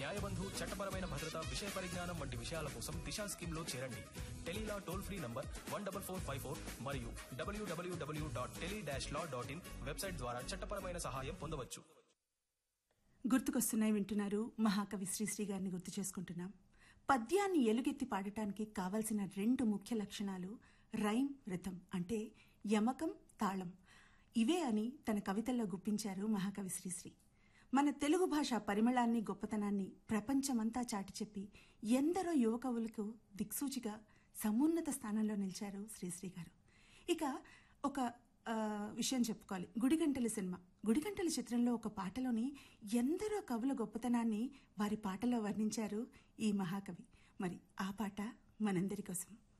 న్యాయబంధు చట్టపరమైన భద్రత విషయ పరిజ్ఞానం వంటి విషయాల కోసం దిశా స్కీమ్ లో చేరండి Tele Law toll free number one double four five four మరియు WWW dot tele dash law dot in website ద్వారా చట్టపరమైన సహాయం పొందవచ్చు గుర్తుకొస్తున్నాయి వింటున్నారు మహాకవి శ్రీశ్రీ గారిని గుర్తు చేసుకుంటున్నాం పద్యాన్ని ఎలుగెత్తి పాడటానికి కావలసిన రెండు ముఖ్య లక్షణాలు రైమ్ రిథం అంటే యమకం తాళం ఇవే అని తన కవితల్లో గుప్పించారు మహాకవి శ్రీశ్రీ మన తెలుగు భాష పరిమళాన్ని గొప్పతనాన్ని ప్రపంచమంతా చాటి చెప్పి ఎందరో యువకవులకు దిక్సూచిగా సమున్నత స్థానంలో నిలిచారు శ్రీశ్రీ గారు ఇక ఒక ఆ, విషయం చెప్పుకోవాలి గుడిగంటల సినిమా గుడిగంటల చిత్రంలో ఒక పాటలోని ఎందరో కవుల గొప్పతనాన్ని వారి పాటలో వర్ణించారు ఈ మహాకవి మరి ఆ పాట మనందరి కోసం